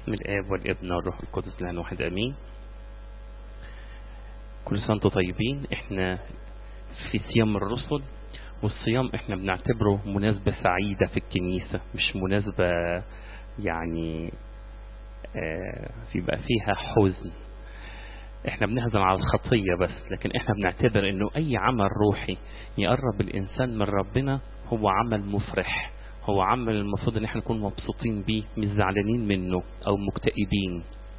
من الآب والابن والروح القدس لان واحد أمين كل سنة وانتم طيبين احنا في صيام الرسل والصيام احنا بنعتبره مناسبة سعيدة في الكنيسة مش مناسبة يعني آه بيبقى فيها حزن احنا بنحزن على الخطية بس لكن احنا بنعتبر انه اي عمل روحي يقرب الانسان من ربنا هو عمل مفرح هو عمل المفروض ان احنا نكون مبسوطين بيه مش زعلانين منه او مكتئبين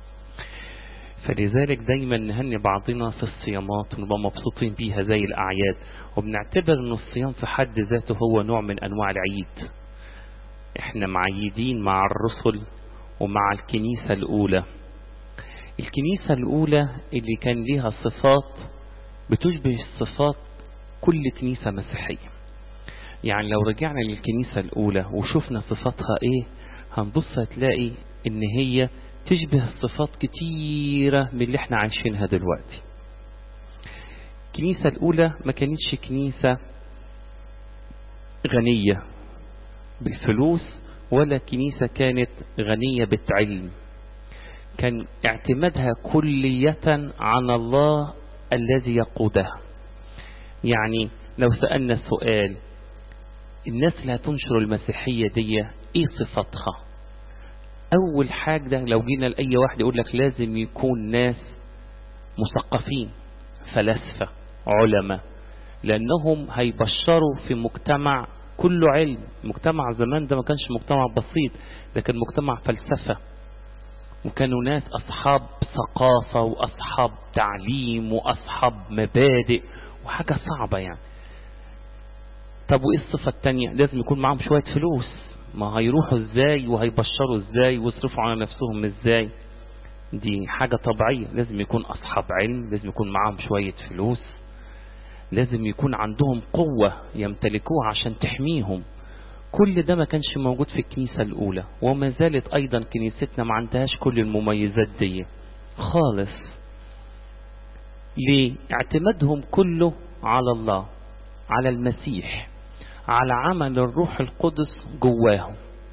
فلذلك دايما نهني بعضنا في الصيامات ونبقى مبسوطين بيها زي الأعياد وبنعتبر أن الصيام في حد ذاته هو نوع من أنواع العيد احنا معيدين مع الرسل ومع الكنيسة الأولى الكنيسة الأولى اللي كان ليها صفات بتشبه صفات كل كنيسة مسيحية يعني لو رجعنا للكنيسة الأولى وشفنا صفاتها إيه هنبص هتلاقي إن هي تشبه صفات كتيرة من اللي احنا عايشينها دلوقتي الكنيسة الأولى ما كانتش كنيسة غنية بالفلوس ولا كنيسة كانت غنية بالعلم كان اعتمادها كلية على الله الذي يقودها يعني لو سألنا سؤال الناس اللي هتنشر المسيحية دي ايه صفاتها أول حاجة لو جينا لأي واحد يقول لك لازم يكون ناس مثقفين فلاسفة علماء لأنهم هيبشروا في مجتمع كله علم مجتمع زمان ده ما كانش مجتمع بسيط ده كان مجتمع فلسفة وكانوا ناس أصحاب ثقافة وأصحاب تعليم وأصحاب مبادئ وحاجة صعبة يعني طب وإيه الصفة التانية لازم يكون معهم شوية فلوس ما هيروحوا ازاي وهيبشروا ازاي ويصرفوا على نفسهم ازاي دي حاجة طبيعية لازم يكون أصحاب علم لازم يكون معاهم شوية فلوس لازم يكون عندهم قوة يمتلكوها عشان تحميهم كل ده ما كانش موجود في الكنيسة الأولى وما زالت أيضا كنيستنا ما عندهاش كل المميزات دي خالص ليه اعتمادهم كله على الله على المسيح على عمل الروح القدس جواهم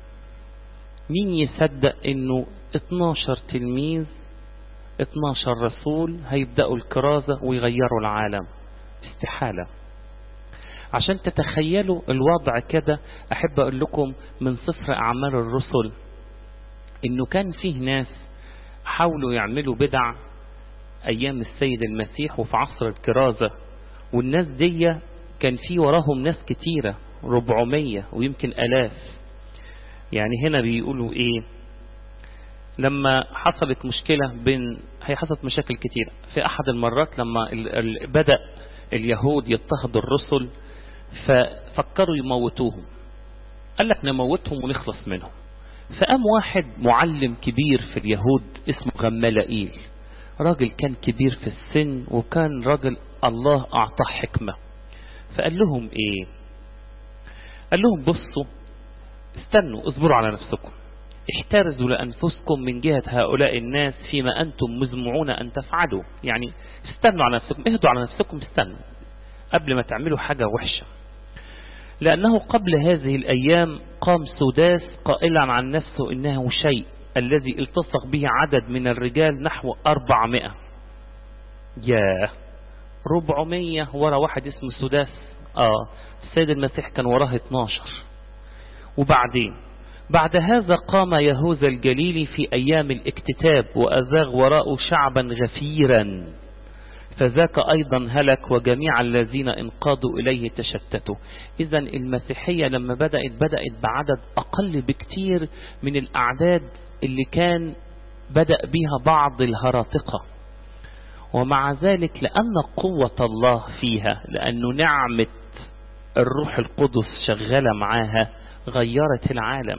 مين يصدق انه 12 تلميذ 12 رسول هيبدأوا الكرازة ويغيروا العالم استحالة عشان تتخيلوا الوضع كده أحب أقول لكم من صفر أعمال الرسل إنه كان فيه ناس حاولوا يعملوا بدع أيام السيد المسيح وفي عصر الكرازة والناس دي كان في وراهم ناس كتيرة ربعمية ويمكن ألاف يعني هنا بيقولوا إيه لما حصلت مشكلة بين هي حصلت مشاكل كتيرة في أحد المرات لما ال... ال... بدأ اليهود يضطهدوا الرسل ففكروا يموتوهم قال لك نموتهم ونخلص منهم فقام واحد معلم كبير في اليهود اسمه غمالائيل راجل كان كبير في السن وكان راجل الله أعطاه حكمة فقال لهم ايه قال لهم بصوا استنوا اصبروا على نفسكم احترزوا لأنفسكم من جهة هؤلاء الناس فيما أنتم مزمعون أن تفعلوا يعني استنوا على نفسكم اهدوا على نفسكم استنوا قبل ما تعملوا حاجة وحشة لأنه قبل هذه الأيام قام سداس قائلا عن نفسه إنه شيء الذي التصق به عدد من الرجال نحو أربعمائة ياه ربعمية ورا واحد اسمه سداس آه السيد المسيح كان وراه 12 وبعدين بعد هذا قام يهوذا الجليلي في أيام الاكتتاب وأزاغ وراءه شعبا غفيرا فذاك أيضا هلك وجميع الذين انقادوا إليه تشتتوا إذا المسيحية لما بدأت بدأت بعدد أقل بكتير من الأعداد اللي كان بدأ بها بعض الهراطقة ومع ذلك لأن قوة الله فيها لأنه نعمة الروح القدس شغالة معاها غيرت العالم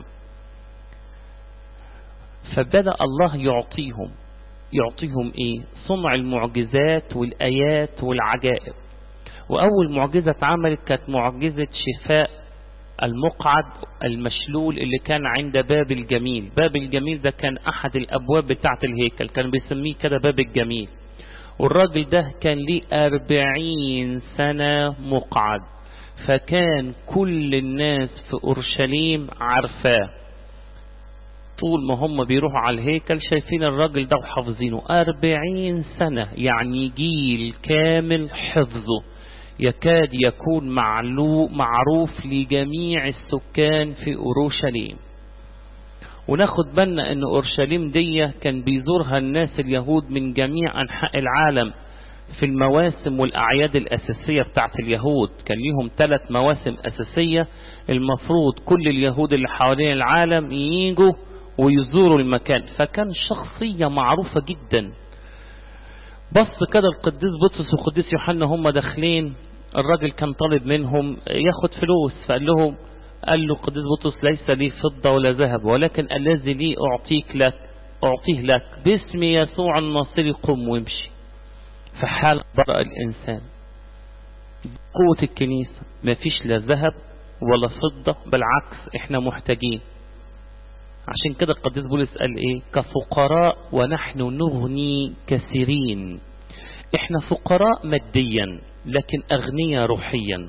فبدأ الله يعطيهم يعطيهم ايه صنع المعجزات والآيات والعجائب وأول معجزة اتعملت كانت معجزة شفاء المقعد المشلول اللي كان عند باب الجميل باب الجميل ده كان أحد الأبواب بتاعة الهيكل كان بيسميه كده باب الجميل والراجل ده كان ليه أربعين سنة مقعد فكان كل الناس في أورشليم عارفاه طول ما هم بيروحوا على الهيكل شايفين الراجل ده وحافظينه أربعين سنة يعني جيل كامل حفظه يكاد يكون معلو معروف لجميع السكان في أورشليم وناخد بالنا ان اورشليم دي كان بيزورها الناس اليهود من جميع انحاء العالم في المواسم والاعياد الاساسيه بتاعت اليهود كان ليهم ثلاث مواسم اساسيه المفروض كل اليهود اللي حوالين العالم ييجوا ويزوروا المكان فكان شخصيه معروفه جدا بص كده القديس بطرس والقديس يوحنا هم داخلين الراجل كان طالب منهم ياخد فلوس فقال لهم قال له قديس بطرس ليس لي فضة ولا ذهب ولكن الذي لي أعطيك لك أعطيه لك باسم يسوع الناصري قم وامشي في حال برأ الإنسان قوة الكنيسة ما فيش لا ذهب ولا فضة بالعكس احنا محتاجين عشان كده القديس بولس قال ايه كفقراء ونحن نغني كثيرين احنا فقراء ماديا لكن اغنياء روحيا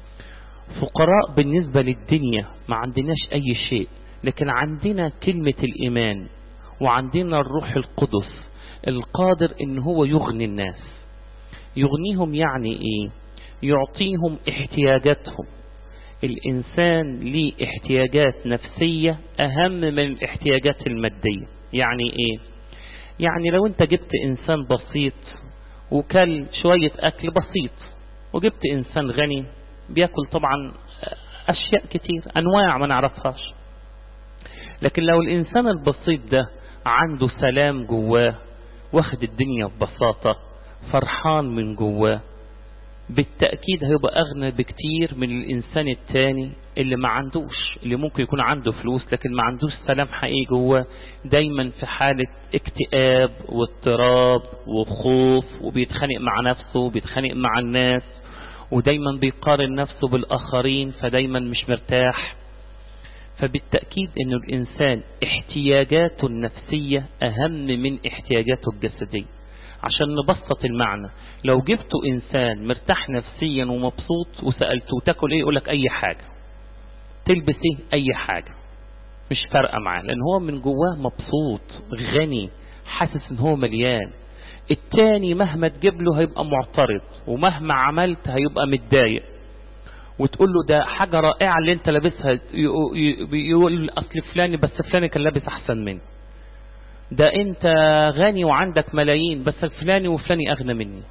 فقراء بالنسبة للدنيا ما عندناش أي شيء لكن عندنا كلمة الإيمان وعندنا الروح القدس القادر إن هو يغني الناس يغنيهم يعني إيه يعطيهم احتياجاتهم الإنسان ليه احتياجات نفسية أهم من الاحتياجات المادية يعني إيه يعني لو أنت جبت إنسان بسيط وكل شوية أكل بسيط وجبت إنسان غني بياكل طبعا أشياء كتير أنواع ما نعرفهاش لكن لو الإنسان البسيط ده عنده سلام جواه واخد الدنيا ببساطة فرحان من جواه بالتأكيد هيبقى أغنى بكتير من الإنسان التاني اللي ما عندوش اللي ممكن يكون عنده فلوس لكن ما عندوش سلام حقيقي جواه دايما في حالة اكتئاب واضطراب وخوف وبيتخانق مع نفسه وبيتخانق مع الناس ودايما بيقارن نفسه بالآخرين فدايما مش مرتاح فبالتأكيد أن الإنسان احتياجاته النفسية أهم من احتياجاته الجسدية عشان نبسط المعنى لو جبتوا إنسان مرتاح نفسيا ومبسوط وسألته تاكل إيه يقولك أي حاجة تلبس إيه أي حاجة مش فارقة معاه لأن هو من جواه مبسوط غني حاسس إن هو مليان التاني مهما تجيب له هيبقى معترض ومهما عملت هيبقى متضايق وتقول له ده حاجة رائعة اللي انت لابسها يقول اصل فلان بس فلان كان لابس احسن مني ده انت غني وعندك ملايين بس الفلاني وفلاني اغنى مني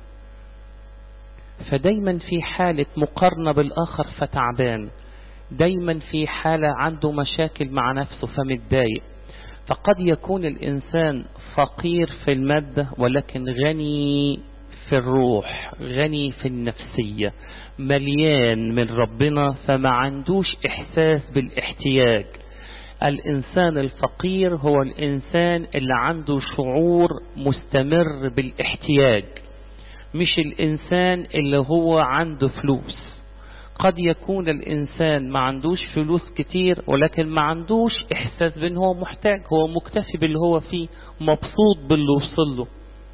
فدايما في حالة مقارنة بالاخر فتعبان دايما في حالة عنده مشاكل مع نفسه فمتضايق فقد يكون الإنسان فقير في المادة ولكن غني في الروح غني في النفسية مليان من ربنا فما عندوش إحساس بالاحتياج الإنسان الفقير هو الإنسان اللي عنده شعور مستمر بالاحتياج مش الإنسان اللي هو عنده فلوس قد يكون الإنسان ما عندوش فلوس كتير ولكن ما عندوش إحساس بأن هو محتاج هو مكتفي باللي هو فيه مبسوط باللي وصل له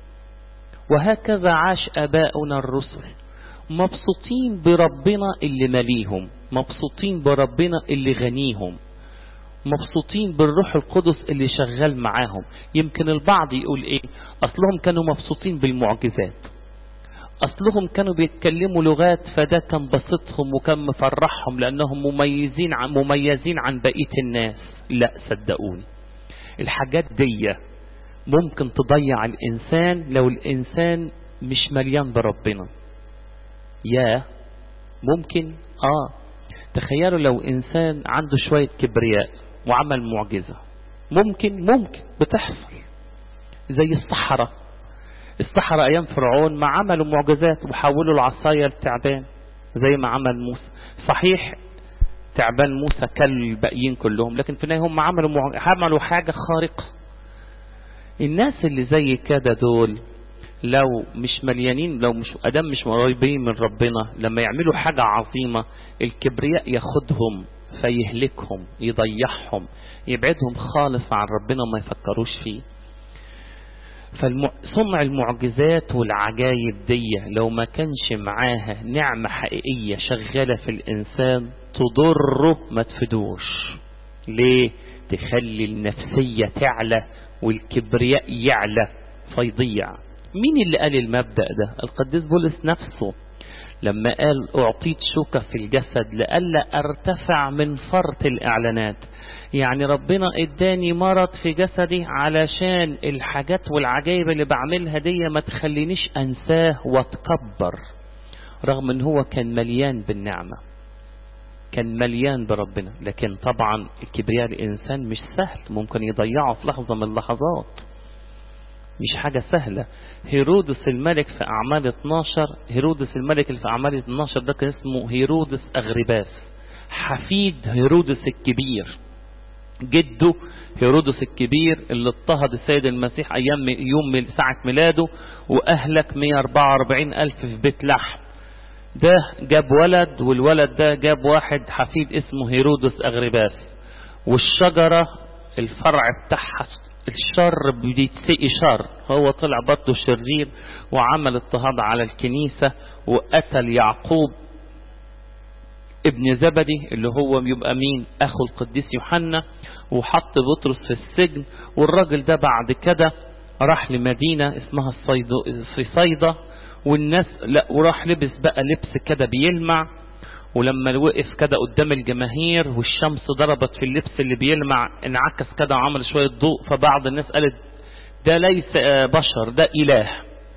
وهكذا عاش آباؤنا الرسل مبسوطين بربنا اللي مليهم مبسوطين بربنا اللي غنيهم مبسوطين بالروح القدس اللي شغال معاهم يمكن البعض يقول ايه اصلهم كانوا مبسوطين بالمعجزات أصلهم كانوا بيتكلموا لغات فده كان بسطهم وكان مفرحهم لأنهم مميزين عن مميزين عن بقية الناس لا صدقوني الحاجات دي ممكن تضيع الإنسان لو الإنسان مش مليان بربنا يا ممكن آه تخيلوا لو إنسان عنده شوية كبرياء وعمل معجزة ممكن ممكن بتحصل زي الصحراء الصحراء أيام فرعون ما عملوا معجزات وحولوا العصاية لتعبان زي ما عمل موسى صحيح تعبان موسى كل الباقيين كلهم لكن في النهاية هم عملوا معج... عملوا حاجة خارقة الناس اللي زي كده دول لو مش مليانين لو مش ادام مش قريبين من ربنا لما يعملوا حاجة عظيمة الكبرياء ياخدهم فيهلكهم يضيعهم يبعدهم خالص عن ربنا ما يفكروش فيه فصنع المعجزات والعجائب دي لو ما كانش معاها نعمة حقيقية شغالة في الإنسان تضره ما تفيدوش ليه؟ تخلي النفسية تعلى والكبرياء يعلى فيضيع مين اللي قال المبدأ ده القديس بولس نفسه لما قال أعطيت شوكة في الجسد لألا أرتفع من فرط الإعلانات يعني ربنا اداني مرض في جسدي علشان الحاجات والعجائب اللي بعملها دي ما تخلينيش أنساه واتكبر رغم ان هو كان مليان بالنعمة كان مليان بربنا لكن طبعا الكبرياء الإنسان مش سهل ممكن يضيعه في لحظة من اللحظات مش حاجة سهلة هيرودس الملك في أعمال 12 هيرودس الملك اللي في أعمال 12 ده كان اسمه هيرودس أغرباس حفيد هيرودس الكبير جده هيرودس الكبير اللي اضطهد السيد المسيح أيام يوم ساعة ميلاده وأهلك 144 ألف في بيت لحم ده جاب ولد والولد ده جاب واحد حفيد اسمه هيرودس أغرباس والشجرة الفرع بتاعها الشر بيتسقي شر هو طلع برضه شرير وعمل اضطهاد على الكنيسة وقتل يعقوب ابن زبدي اللي هو بيبقى مين اخو القديس يوحنا وحط بطرس في السجن والراجل ده بعد كده راح لمدينة اسمها الصيدو في صيدا والناس لا وراح لبس بقى لبس كده بيلمع ولما وقف كده قدام الجماهير والشمس ضربت في اللبس اللي بيلمع انعكس كده وعمل شوية ضوء فبعض الناس قالت ده ليس بشر ده إله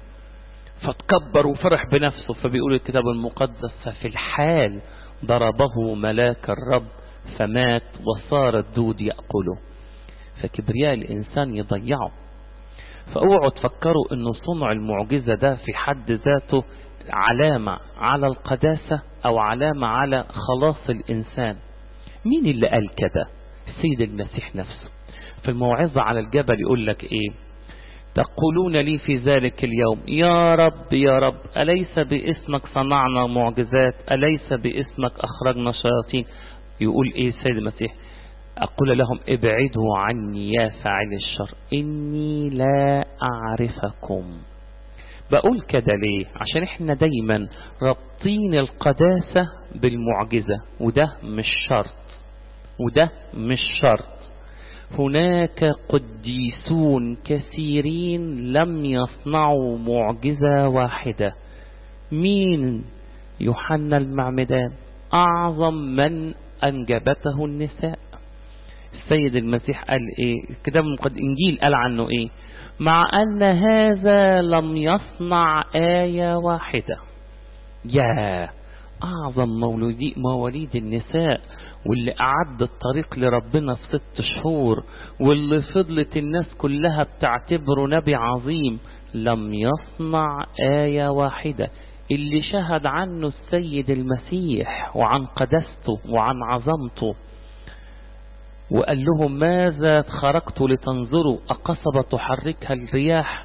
فتكبر وفرح بنفسه فبيقول الكتاب المقدس ففي الحال ضربه ملاك الرب فمات وصار الدود يأكله فكبرياء الإنسان يضيعه فاوعوا تفكروا انه صنع المعجزة ده في حد ذاته علامة على القداسة او علامة على خلاص الانسان مين اللي قال كده السيد المسيح نفسه في الموعظة على الجبل يقول لك ايه تقولون لي في ذلك اليوم يا رب يا رب أليس باسمك صنعنا معجزات أليس باسمك أخرجنا شياطين يقول ايه السيد المسيح أقول لهم ابعدوا عني يا فاعل الشر إني لا أعرفكم بقول كده ليه عشان احنا دايما رابطين القداسة بالمعجزة وده مش شرط وده مش شرط هناك قديسون كثيرين لم يصنعوا معجزة واحدة مين يوحنا المعمدان أعظم من أنجبته النساء السيد المسيح قال ايه الكتاب قد انجيل قال عنه ايه مع ان هذا لم يصنع آية واحدة يا اعظم مولودي مواليد النساء واللي اعد الطريق لربنا في ست شهور واللي فضلت الناس كلها بتعتبره نبي عظيم لم يصنع آية واحدة اللي شهد عنه السيد المسيح وعن قدسته وعن عظمته وقال لهم ماذا خرجت لتنظروا أقصبة تحركها الرياح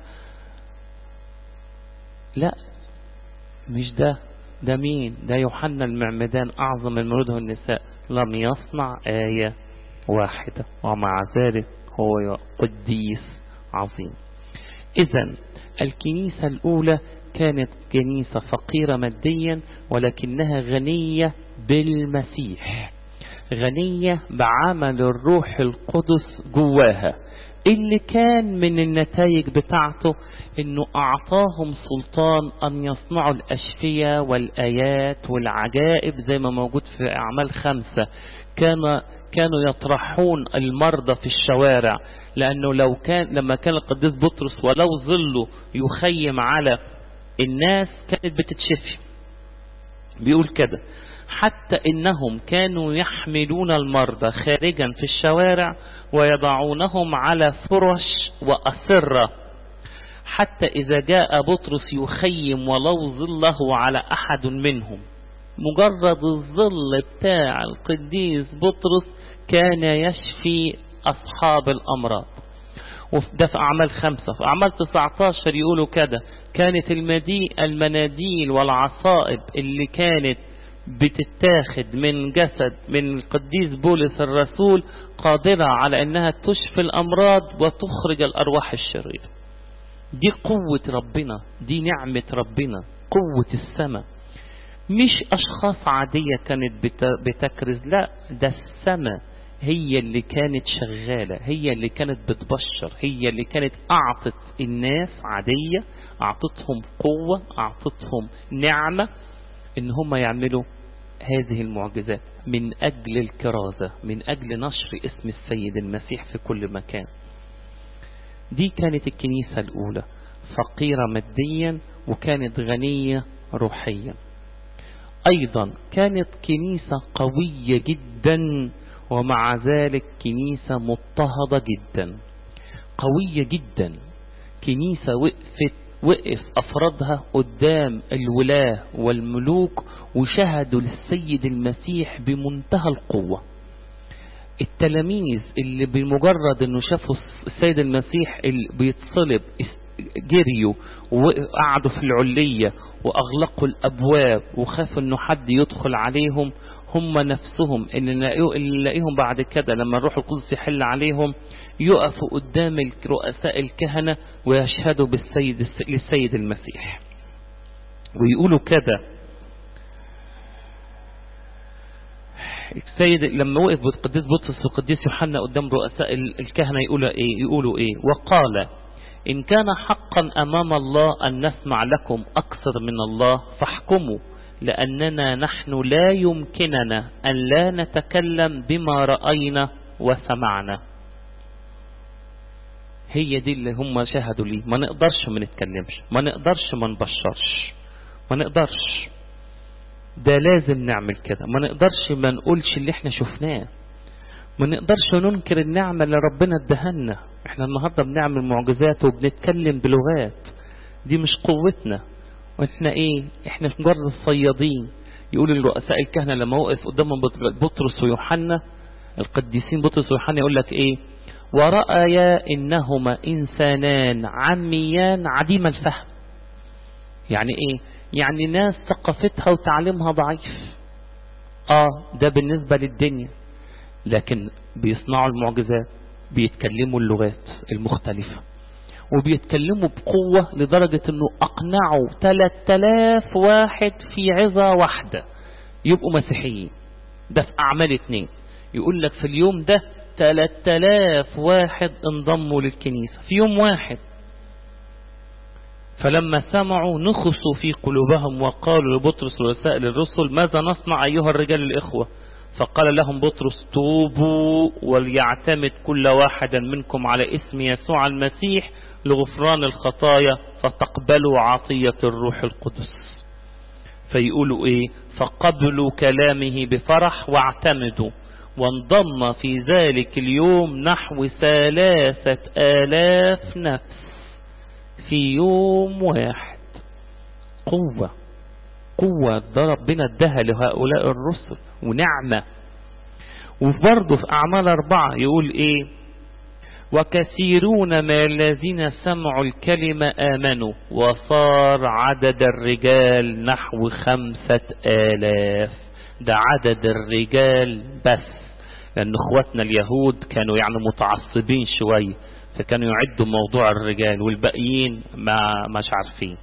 لا مش ده ده مين ده يوحنا المعمدان أعظم من مولوده النساء لم يصنع آية واحدة ومع ذلك هو قديس عظيم إذا الكنيسة الأولى كانت كنيسة فقيرة ماديا ولكنها غنية بالمسيح غنية بعمل الروح القدس جواها اللي كان من النتائج بتاعته انه اعطاهم سلطان ان يصنعوا الاشفية والايات والعجائب زي ما موجود في اعمال خمسة كان كانوا يطرحون المرضى في الشوارع لانه لو كان لما كان القديس بطرس ولو ظله يخيم على الناس كانت بتتشفي بيقول كده حتى إنهم كانوا يحملون المرضى خارجا في الشوارع ويضعونهم على فرش وأسرة حتى إذا جاء بطرس يخيم ولو ظله على أحد منهم مجرد الظل بتاع القديس بطرس كان يشفي أصحاب الأمراض وده في أعمال خمسة في أعمال 19 يقولوا كده كانت المدي المناديل والعصائب اللي كانت بتتاخد من جسد من القديس بولس الرسول قادرة على انها تشفي الامراض وتخرج الارواح الشريرة دي قوة ربنا دي نعمة ربنا قوة السماء مش اشخاص عادية كانت بتكرز لا ده السماء هي اللي كانت شغالة هي اللي كانت بتبشر هي اللي كانت أعطت الناس عادية أعطتهم قوة أعطتهم نعمة إن هم يعملوا هذه المعجزات من أجل الكرازة من أجل نشر اسم السيد المسيح في كل مكان دي كانت الكنيسة الأولى فقيرة ماديا وكانت غنية روحيا أيضا كانت كنيسة قوية جدا ومع ذلك كنيسة مضطهدة جدا قوية جدا كنيسة وقفت وقف أفرادها قدام الولاة والملوك وشهدوا للسيد المسيح بمنتهى القوة التلاميذ اللي بمجرد انه شافوا السيد المسيح اللي بيتصلب جريوا وقعدوا في العلية واغلقوا الابواب وخافوا انه حد يدخل عليهم هم نفسهم اللي نلاقيهم بعد كده لما الروح القدس يحل عليهم يقفوا قدام رؤساء الكهنة ويشهدوا بالسيد للسيد المسيح ويقولوا كده السيد لما وقف القديس بطرس والقديس يوحنا قدام رؤساء الكهنة يقولوا ايه يقولوا ايه وقال إن كان حقا أمام الله أن نسمع لكم أكثر من الله فاحكموا لأننا نحن لا يمكننا أن لا نتكلم بما رأينا وسمعنا هي دي اللي هم شهدوا لي ما نقدرش ما نتكلمش ما نقدرش ما نبشرش ما نقدرش ده لازم نعمل كده ما نقدرش ما نقولش اللي احنا شفناه ما نقدرش ننكر النعمة اللي ربنا ادهنا احنا النهاردة بنعمل معجزات وبنتكلم بلغات دي مش قوتنا واحنا ايه احنا مجرد صيادين يقول الرؤساء الكهنة لما وقف قدامهم بطرس ويوحنا القديسين بطرس ويوحنا يقول لك ايه ورأيا انهما انسانان عميان عديم الفهم يعني ايه يعني ناس ثقافتها وتعليمها ضعيف اه ده بالنسبة للدنيا لكن بيصنعوا المعجزات بيتكلموا اللغات المختلفة وبيتكلموا بقوة لدرجة انه اقنعوا 3000 واحد في عظة واحدة يبقوا مسيحيين ده في اعمال اتنين يقول لك في اليوم ده 3000 واحد انضموا للكنيسة في يوم واحد فلما سمعوا نخسوا في قلوبهم وقالوا لبطرس ورسائل الرسل ماذا نصنع أيها الرجال الإخوة فقال لهم بطرس توبوا وليعتمد كل واحد منكم على اسم يسوع المسيح لغفران الخطايا فتقبلوا عطية الروح القدس فيقولوا ايه فقبلوا كلامه بفرح واعتمدوا وانضم في ذلك اليوم نحو ثلاثة آلاف نفس في يوم واحد قوة قوة ده ربنا ادها لهؤلاء الرسل ونعمة وبرضه في أعمال أربعة يقول إيه وكثيرون من الذين سمعوا الكلمة آمنوا وصار عدد الرجال نحو خمسة آلاف ده عدد الرجال بس لأن اخواتنا اليهود كانوا يعني متعصبين شوية فكانوا يعدوا موضوع الرجال والباقيين ما مش عارفين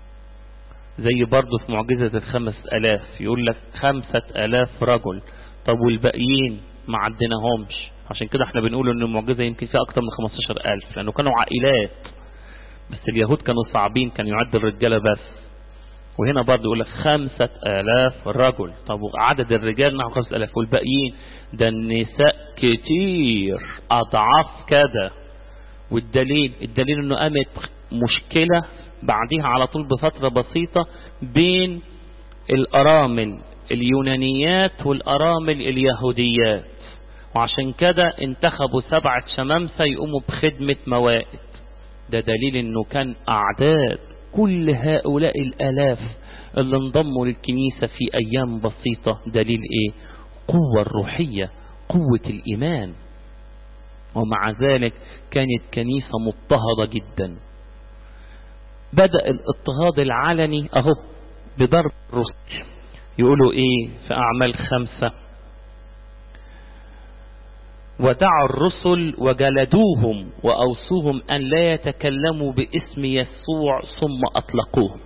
زي برضه في معجزة الخمس ألاف يقول لك خمسة ألاف رجل طب والباقيين ما عدناهمش عشان كده احنا بنقول ان المعجزة يمكن فيها اكتر من 15 ألف لانه كانوا عائلات بس اليهود كانوا صعبين كانوا يعدوا الرجالة بس وهنا برضه يقول لك خمسة آلاف رجل طب عدد الرجال نحو خمسة آلاف والباقيين ده النساء كتير أضعاف كده والدليل الدليل انه قامت مشكلة بعدها على طول بفترة بسيطة بين الأرامل اليونانيات والأرامل اليهوديات وعشان كده انتخبوا سبعة شمامسة يقوموا بخدمة موائد ده دليل انه كان اعداد كل هؤلاء الالاف اللي انضموا للكنيسة في ايام بسيطة دليل ايه قوة الروحية قوة الايمان ومع ذلك كانت كنيسة مضطهدة جدا بدأ الاضطهاد العلني اهو بضرب الرسل يقولوا ايه في اعمال خمسة ودعوا الرسل وجلدوهم وأوصوهم أن لا يتكلموا باسم يسوع ثم أطلقوهم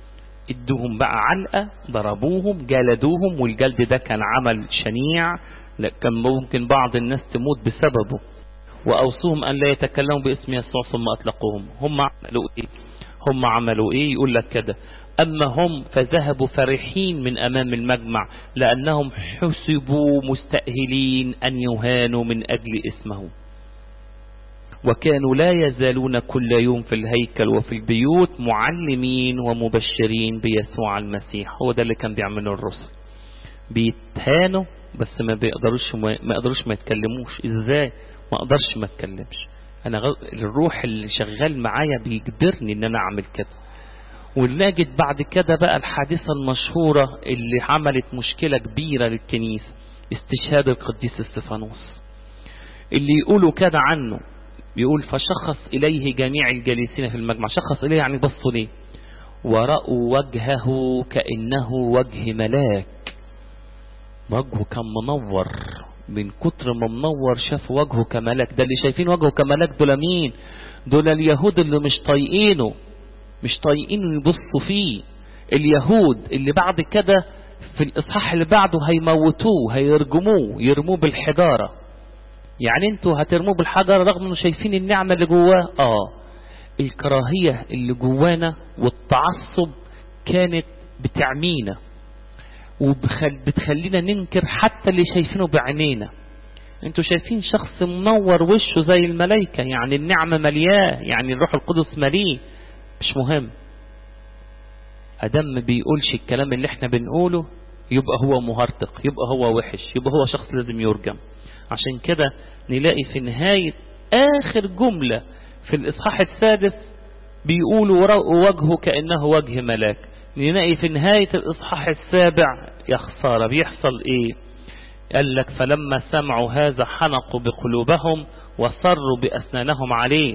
ادوهم بقى علقة ضربوهم جلدوهم والجلد ده كان عمل شنيع لا كان ممكن بعض الناس تموت بسببه وأوصوهم أن لا يتكلموا باسم يسوع ثم أطلقوهم هم عملوا إيه هم عملوا إيه يقول لك كده أما هم فذهبوا فرحين من أمام المجمع لأنهم حسبوا مستأهلين أن يهانوا من أجل اسمه وكانوا لا يزالون كل يوم في الهيكل وفي البيوت معلمين ومبشرين بيسوع المسيح هو ده اللي كان بيعمله الرسل بيتهانوا بس ما بيقدروش ما يقدروش ما يتكلموش ازاي ما اقدرش ما اتكلمش انا غ... الروح اللي شغال معايا بيجبرني ان انا اعمل كده ونجد بعد كده بقى الحادثة المشهورة اللي عملت مشكلة كبيرة للكنيسة استشهاد القديس استفانوس اللي يقولوا كده عنه بيقول فشخص إليه جميع الجالسين في المجمع شخص إليه يعني بصوا ليه ورأوا وجهه كأنه وجه ملاك وجهه كان منور من كتر ما منور شاف وجهه كملاك ده اللي شايفين وجهه كملاك دول مين دول اليهود اللي مش طايقينه مش طايقين يبصوا فيه اليهود اللي بعد كده في الإصحاح اللي بعده هيموتوه هيرجموه يرموه بالحجارة يعني انتوا هترموه بالحجر رغم انه شايفين النعمة اللي جواه اه الكراهية اللي جوانا والتعصب كانت بتعمينا وبتخلينا ننكر حتى اللي شايفينه بعينينا انتوا شايفين شخص منور وشه زي الملائكة يعني النعمة ملياه يعني الروح القدس مليه مش مهم ادم ما بيقولش الكلام اللي احنا بنقوله يبقى هو مهرطق يبقى هو وحش يبقى هو شخص لازم يرجم عشان كده نلاقي في نهاية آخر جملة في الإصحاح السادس بيقولوا وجهه كأنه وجه ملاك نلاقي في نهاية الإصحاح السابع يا خسارة بيحصل إيه قال لك فلما سمعوا هذا حنقوا بقلوبهم وصروا بأسنانهم عليه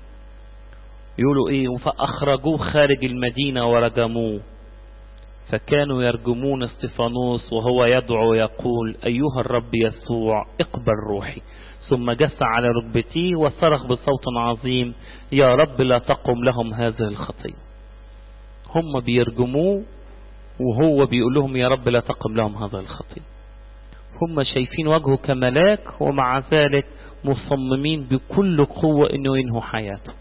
يقولوا إيه فأخرجوه خارج المدينة ورجموه فكانوا يرجمون استفانوس وهو يدعو يقول أيها الرب يسوع اقبل روحي ثم جس على ركبتيه وصرخ بصوت عظيم يا رب لا تقم لهم هذه الخطية هم بيرجموه وهو بيقول لهم يا رب لا تقم لهم هذا الخطية هم شايفين وجهه كملاك ومع ذلك مصممين بكل قوة انه ينهوا حياته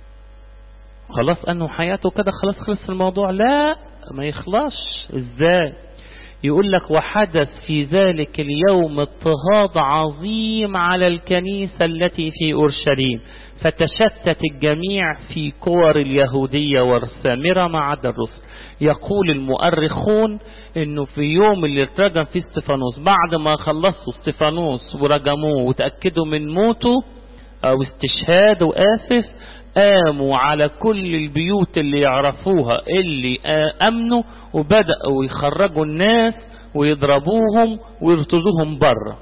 خلاص انه حياته كده خلاص خلص الموضوع لا ما يخلصش ازاي يقول لك وحدث في ذلك اليوم اضطهاد عظيم على الكنيسة التي في أورشليم فتشتت الجميع في كور اليهودية والسامرة ما عدا الرسل يقول المؤرخون انه في يوم اللي اترجم فيه استفانوس بعد ما خلصوا استفانوس ورجموه وتأكدوا من موته او استشهاد وآسف قاموا على كل البيوت اللي يعرفوها اللي امنوا وبدأوا يخرجوا الناس ويضربوهم ويرتزوهم بره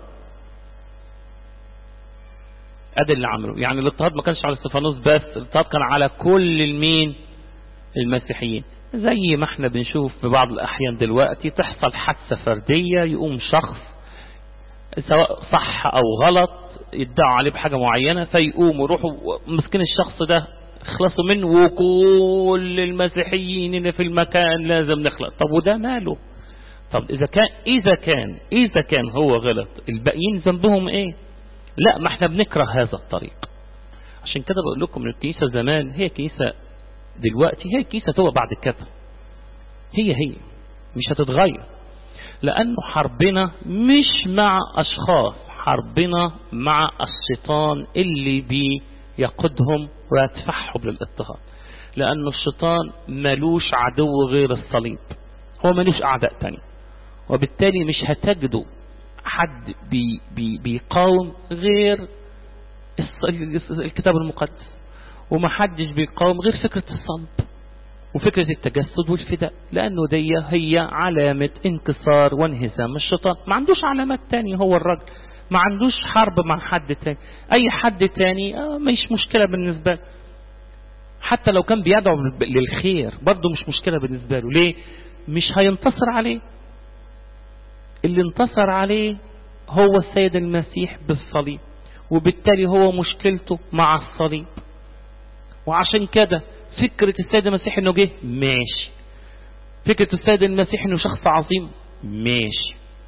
ادي اللي عملوا يعني الاضطهاد ما كانش على استفانوس بس الاضطهاد كان على كل المين المسيحيين زي ما احنا بنشوف في بعض الاحيان دلوقتي تحصل حادثه فرديه يقوم شخص سواء صح او غلط يدعوا عليه بحاجه معينه فيقوموا يروحوا مسكين الشخص ده اخلصوا منه وكل المسيحيين اللي في المكان لازم نخلص طب وده ماله طب اذا كان اذا كان اذا كان هو غلط الباقيين ذنبهم ايه لا ما احنا بنكره هذا الطريق عشان كده بقول لكم ان الكنيسه زمان هي كنيسه دلوقتي هي كنيسه تبقى بعد كده هي هي مش هتتغير لانه حربنا مش مع اشخاص حربنا مع الشيطان اللي بيقودهم ويدفعهم للاضطهاد لأن الشيطان ملوش عدو غير الصليب هو ملوش أعداء تاني وبالتالي مش هتجدوا حد بي بي بيقاوم غير الكتاب المقدس ومحدش بيقاوم غير فكرة الصلب وفكرة التجسد والفداء لأنه دي هي علامة انكسار وانهزام الشيطان ما عندوش علامات تانية هو الرجل ما عندوش حرب مع حد تاني اي حد تاني آه مش مشكلة بالنسبة له حتى لو كان بيدعو للخير برضه مش مشكلة بالنسبة له ليه مش هينتصر عليه اللي انتصر عليه هو السيد المسيح بالصليب وبالتالي هو مشكلته مع الصليب وعشان كده فكرة السيد المسيح انه جه ماشي فكرة السيد المسيح انه شخص عظيم ماشي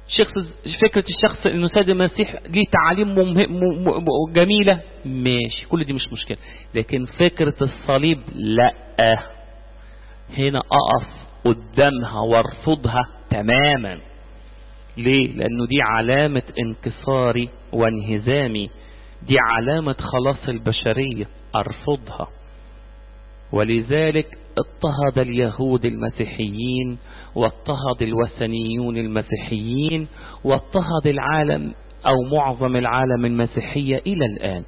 شخص فكرة الشخص انه سيد المسيح ليه تعاليم جميلة ماشي كل دي مش مشكلة لكن فكرة الصليب لا هنا اقف قدامها وارفضها تماما ليه لانه دي علامة انكساري وانهزامي دي علامة خلاص البشرية ارفضها ولذلك اضطهد اليهود المسيحيين واضطهد الوثنيون المسيحيين واضطهد العالم أو معظم العالم المسيحية إلى الآن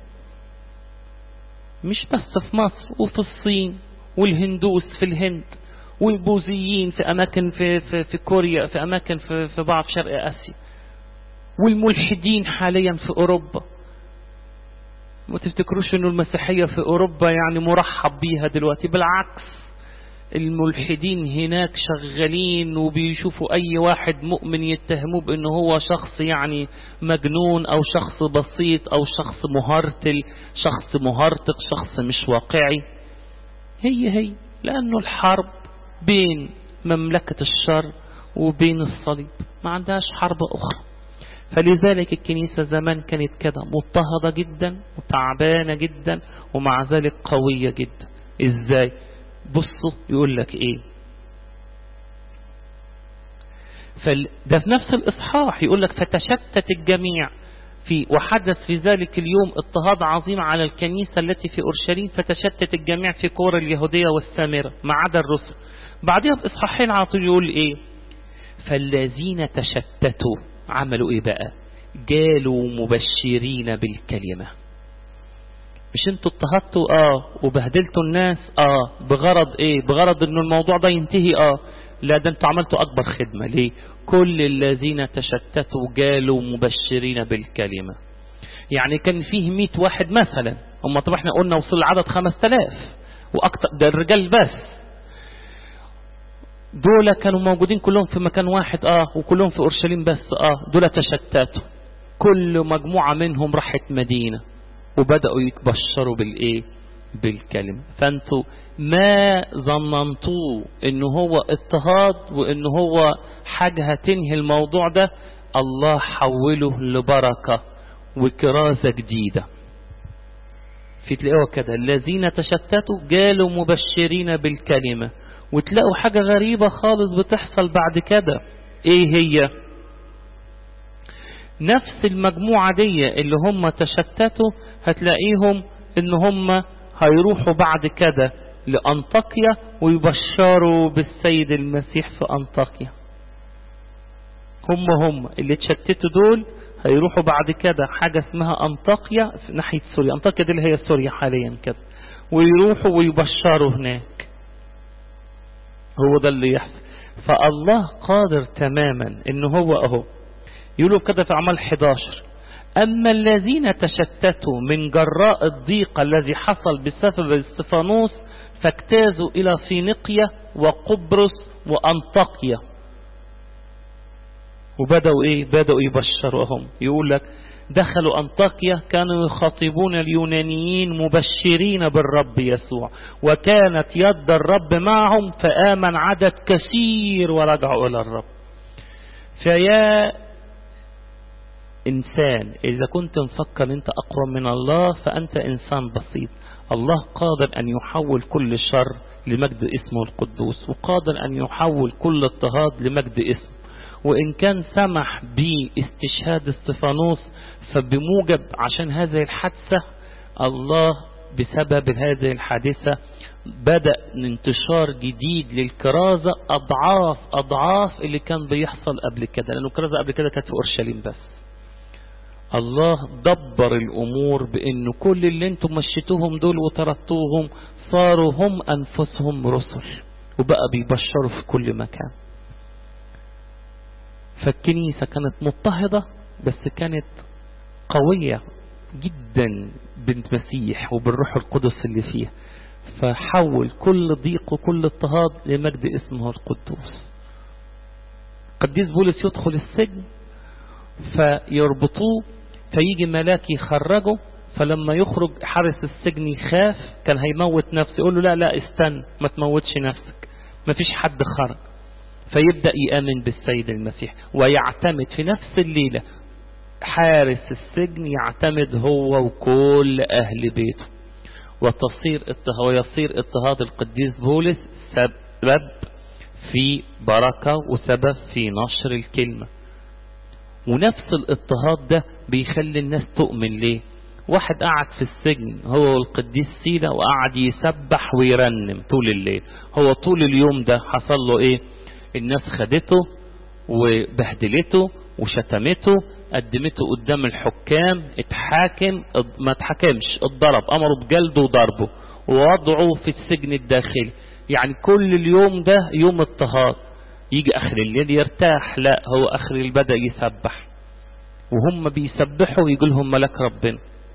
مش بس في مصر وفي الصين والهندوس في الهند والبوذيين في أماكن في, في, في كوريا في أماكن في, في بعض شرق آسيا والملحدين حاليا في أوروبا ما تفتكروش انه المسيحية في اوروبا يعني مرحب بيها دلوقتي بالعكس الملحدين هناك شغالين وبيشوفوا اي واحد مؤمن يتهموه بانه هو شخص يعني مجنون او شخص بسيط او شخص مهرتل شخص مهرطق شخص مش واقعي هي هي لانه الحرب بين مملكة الشر وبين الصليب ما عندهاش حرب اخرى فلذلك الكنيسة زمان كانت كده مضطهدة جدا وتعبانة جدا ومع ذلك قوية جدا ازاي بصوا يقول لك ايه فال... ده في نفس الإصحاح يقول لك فتشتت الجميع في وحدث في ذلك اليوم اضطهاد عظيم على الكنيسة التي في أورشليم فتشتت الجميع في كور اليهودية والسامرة ما عدا الرسل بعدها بإصحاحين على طول يقول إيه فالذين تشتتوا عملوا إيه بقى جالوا مبشرين بالكلمة مش انتوا اضطهدتوا اه وبهدلتوا الناس اه بغرض ايه بغرض ان الموضوع ده ينتهي اه لا ده انتوا عملتوا اكبر خدمة ليه كل الذين تشتتوا جالوا مبشرين بالكلمة يعني كان فيه مئة واحد مثلا هم طبعا احنا قلنا وصل العدد خمس تلاف واكتر ده الرجال بس دول كانوا موجودين كلهم في مكان واحد اه وكلهم في اورشليم بس اه دول تشتتوا كل مجموعة منهم راحت مدينة وبدأوا يتبشروا بالايه بالكلمة فانتوا ما ظننتوه ان هو اضطهاد وان هو حاجة هتنهي الموضوع ده الله حوله لبركة وكرازة جديدة في تلاقوا كده الذين تشتتوا جالوا مبشرين بالكلمة وتلاقوا حاجة غريبة خالص بتحصل بعد كده ايه هي نفس المجموعة دي اللي هم تشتتوا هتلاقيهم ان هم هيروحوا بعد كده لأنطاكيا ويبشروا بالسيد المسيح في أنطاكيا هم هم اللي تشتتوا دول هيروحوا بعد كده حاجة اسمها أنطاكيا في ناحية سوريا أنطاكيا دي اللي هي سوريا حاليا كده ويروحوا ويبشروا هناك هو ده اللي يحصل فالله قادر تماما ان هو اهو يقولوا كده في اعمال 11 اما الذين تشتتوا من جراء الضيق الذي حصل بسبب استفانوس فاجتازوا الى فينيقيا وقبرص وانطاكيا وبدأوا ايه بدأوا يبشروهم يقول لك دخلوا أنطاكيا كانوا يخاطبون اليونانيين مبشرين بالرب يسوع وكانت يد الرب معهم فآمن عدد كثير ورجعوا إلى الرب فيا إنسان إذا كنت مفكر أنت أقوى من الله فأنت إنسان بسيط الله قادر أن يحول كل شر لمجد اسمه القدوس وقادر أن يحول كل اضطهاد لمجد اسمه وإن كان سمح باستشهاد استفانوس فبموجب عشان هذه الحادثة الله بسبب هذه الحادثة بدأ انتشار جديد للكرازة أضعاف أضعاف اللي كان بيحصل قبل كده لأنه الكرازة قبل كده كانت في أورشليم بس الله دبر الأمور بأنه كل اللي انتم مشيتوهم دول وطردتوهم صاروا هم أنفسهم رسل وبقى بيبشروا في كل مكان فالكنيسة كانت مضطهدة بس كانت قوية جدا بالمسيح وبالروح القدس اللي فيها فحول كل ضيق وكل اضطهاد لمجد اسمه القدوس قديس بولس يدخل السجن فيربطوه فيجي ملاك يخرجه فلما يخرج حارس السجن يخاف كان هيموت نفسه يقول له لا لا استنى ما تموتش نفسك ما فيش حد خرج فيبدأ يأمن بالسيد المسيح ويعتمد في نفس الليلة حارس السجن يعتمد هو وكل أهل بيته وتصير ويصير اضطهاد القديس بولس سبب في بركة وسبب في نشر الكلمة ونفس الاضطهاد ده بيخلي الناس تؤمن ليه واحد قعد في السجن هو والقديس سيلا وقعد يسبح ويرنم طول الليل هو طول اليوم ده حصل له ايه الناس خدته وبهدلته وشتمته قدمته قدام الحكام اتحاكم ما اتحكمش اتضرب امروا بجلده وضربه ووضعه في السجن الداخلي يعني كل اليوم ده يوم اضطهاد يجي اخر الليل يرتاح لا هو اخر الليل بدأ يسبح وهم بيسبحوا يقول لهم ملك ربنا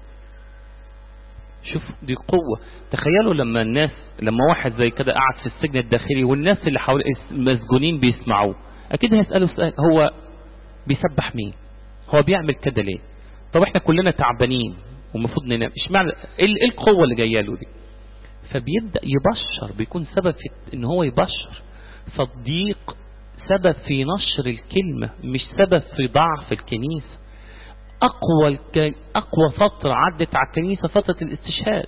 شوف دي قوة تخيلوا لما الناس لما واحد زي كده قعد في السجن الداخلي والناس اللي حواليه مسجونين بيسمعوه اكيد هيسألوا سؤال هو بيسبح مين هو بيعمل كده ليه طب احنا كلنا تعبانين ومفروض ننام اشمعنى ايه القوة اللي جايه له دي فبيبدأ يبشر بيكون سبب في ان هو يبشر صديق سبب في نشر الكلمة مش سبب في ضعف الكنيسة أقوى, الك... أقوى فترة عدت على الكنيسة فترة الاستشهاد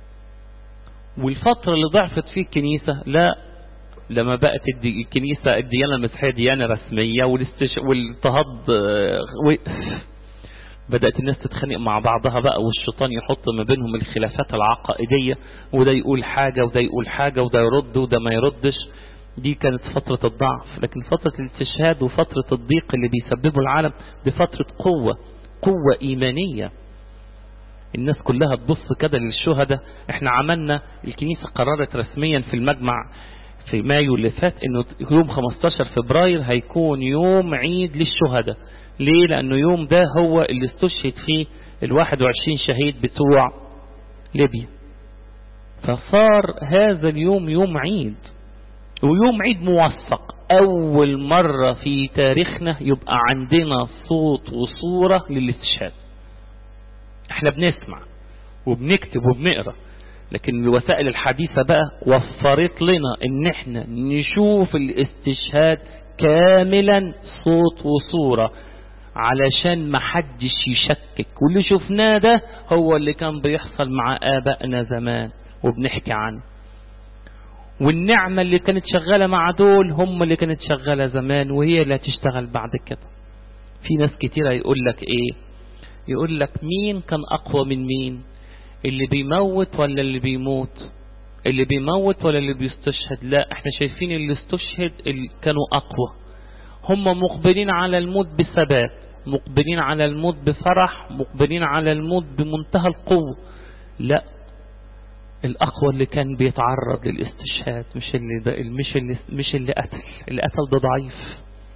والفترة اللي ضعفت فيه الكنيسة لا لما بقت الدي... الكنيسة الديانة المسيحية ديانة رسمية والاستش... والاضطهاد وقف بدأت الناس تتخانق مع بعضها بقى والشيطان يحط ما بينهم الخلافات العقائدية وده يقول حاجة وده يقول حاجة وده يرد وده ما يردش دي كانت فترة الضعف لكن فترة الاستشهاد وفترة الضيق اللي بيسببه العالم دي فترة قوة قوة إيمانية الناس كلها تبص كده للشهداء احنا عملنا الكنيسة قررت رسميا في المجمع في مايو اللي فات انه يوم 15 فبراير هيكون يوم عيد للشهداء ليه لانه يوم ده هو اللي استشهد فيه ال 21 شهيد بتوع ليبيا فصار هذا اليوم يوم عيد ويوم عيد موثق أول مرة في تاريخنا يبقى عندنا صوت وصورة للاستشهاد احنا بنسمع وبنكتب وبنقرأ لكن الوسائل الحديثة بقى وفرت لنا ان احنا نشوف الاستشهاد كاملا صوت وصورة علشان ما حدش يشكك واللي شفناه ده هو اللي كان بيحصل مع آبائنا زمان وبنحكي عنه والنعمة اللي كانت شغالة مع دول هم اللي كانت شغالة زمان وهي اللي هتشتغل بعد كده في ناس كتيرة يقول لك ايه يقول لك مين كان اقوى من مين اللي بيموت ولا اللي بيموت اللي بيموت ولا اللي بيستشهد لا احنا شايفين اللي استشهد اللي كانوا اقوى هم مقبلين على الموت بثبات مقبلين على الموت بفرح مقبلين على الموت بمنتهى القوة لا الأقوى اللي كان بيتعرض للاستشهاد مش اللي ده مش اللي مش اللي قتل اللي قتل ده ضعيف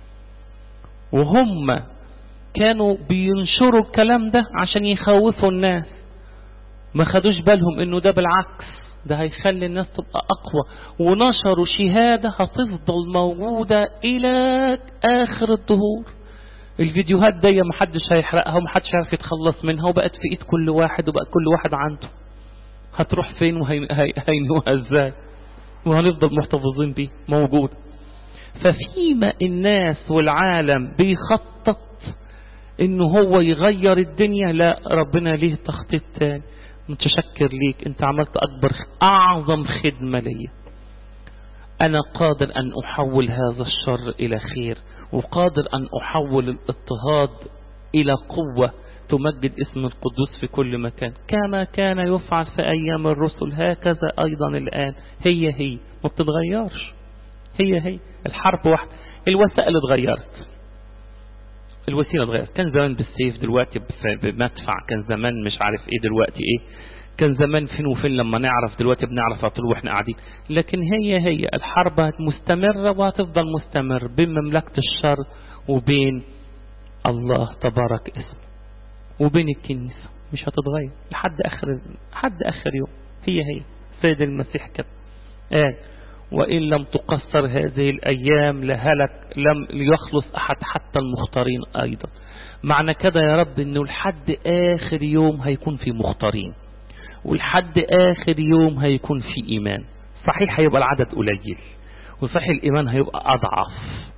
وهم كانوا بينشروا الكلام ده عشان يخوفوا الناس ما خدوش بالهم انه ده بالعكس ده هيخلي الناس تبقى اقوى ونشروا شهادة هتفضل موجودة الى اخر الدهور الفيديوهات دي محدش هيحرقها ومحدش هيعرف يتخلص منها وبقت في ايد كل واحد وبقى كل واحد عنده هتروح فين وهينوها ازاي وهنفضل محتفظين بيه موجود ففيما الناس والعالم بيخطط انه هو يغير الدنيا لا ربنا ليه تخطيط تاني متشكر ليك انت عملت اكبر اعظم خدمة ليا انا قادر ان احول هذا الشر الى خير وقادر ان احول الاضطهاد الى قوة تمجد اسم القدوس في كل مكان كما كان يفعل في أيام الرسل هكذا أيضا الآن هي هي ما بتتغيرش هي هي الحرب واحدة الوسائل اتغيرت الوسيلة اتغيرت كان زمان بالسيف دلوقتي بمدفع كان زمان مش عارف ايه دلوقتي ايه كان زمان فين وفين لما نعرف دلوقتي بنعرف على طول واحنا قاعدين لكن هي هي الحرب مستمرة وهتفضل مستمر بين مملكة الشر وبين الله تبارك اسمه وبين الكنيسة مش هتتغير لحد آخر لحد آخر يوم هي هي سيد المسيح كده قال وإن لم تقصر هذه الأيام لهلك لم يخلص أحد حتى المختارين أيضا معنى كده يا رب إنه لحد آخر يوم هيكون في مختارين ولحد آخر يوم هيكون في إيمان صحيح هيبقى العدد قليل وصحيح الإيمان هيبقى أضعف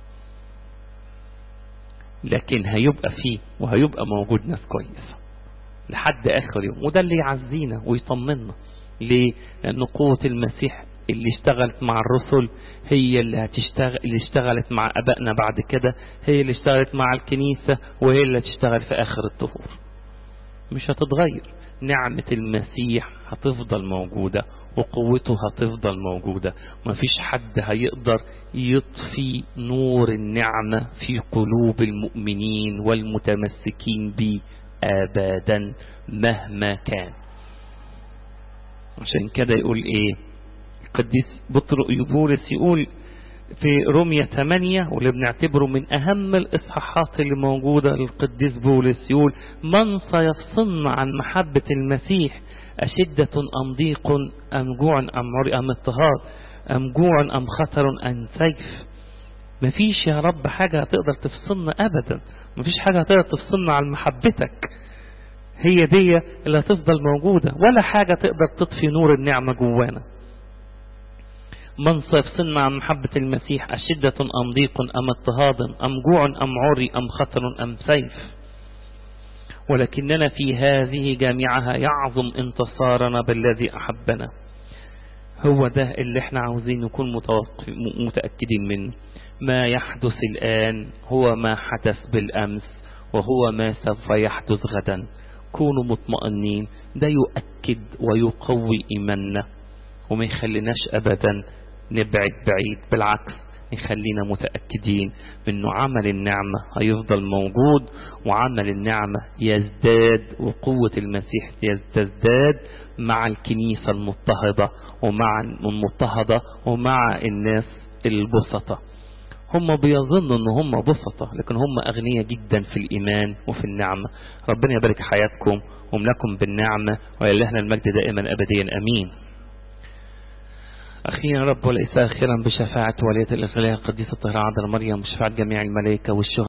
لكن هيبقى فيه وهيبقى موجود ناس كويسة لحد آخر يوم وده اللي يعزينا ويطمنا ليه؟ لأن قوة المسيح اللي اشتغلت مع الرسل هي اللي هتشتغل اللي اشتغلت مع أبائنا بعد كده هي اللي اشتغلت مع الكنيسة وهي اللي هتشتغل في آخر الدهور مش هتتغير نعمة المسيح هتفضل موجودة وقوته هتفضل موجودة مفيش حد هيقدر يطفي نور النعمة في قلوب المؤمنين والمتمسكين به أبدا مهما كان عشان كده يقول ايه القديس بطرس يقول في رومية 8 واللي بنعتبره من أهم الإصحاحات اللي موجودة للقديس بولس يقول من سيفصلنا عن محبة المسيح أشدة أم ضيق أم جوع أم عري أم اضطهاد أم جوع أم خطر أم سيف مفيش يا رب حاجة هتقدر تفصلنا أبدا مفيش حاجة هتقدر تفصلنا عن محبتك هي دي اللي هتفضل موجودة ولا حاجة تقدر تطفي نور النعمة جوانا من سيفصلنا عن محبة المسيح أشدة أم ضيق أم اضطهاد أم جوع أم عري أم خطر أم سيف ولكننا في هذه جامعها يعظم انتصارنا بالذي أحبنا هو ده اللي احنا عاوزين نكون متأكدين منه ما يحدث الآن هو ما حدث بالأمس وهو ما سوف يحدث غدا كونوا مطمئنين ده يؤكد ويقوي إيماننا وما يخليناش أبدا نبعد بعيد بالعكس يخلينا متأكدين انه عمل النعمة هيفضل موجود وعمل النعمة يزداد وقوة المسيح تزداد مع الكنيسة المضطهدة ومع المضطهدة ومع الناس البسطة هم بيظنوا ان هم بسطة لكن هم اغنياء جدا في الايمان وفي النعمة ربنا يبارك حياتكم وملكم بالنعمة ولله المجد دائما ابديا امين أخيرا رب وليس أخيرا بشفاعة ولية الإغلاء القديسة الطاهرة عذراء مريم وشفاعة جميع الملائكة والشهداء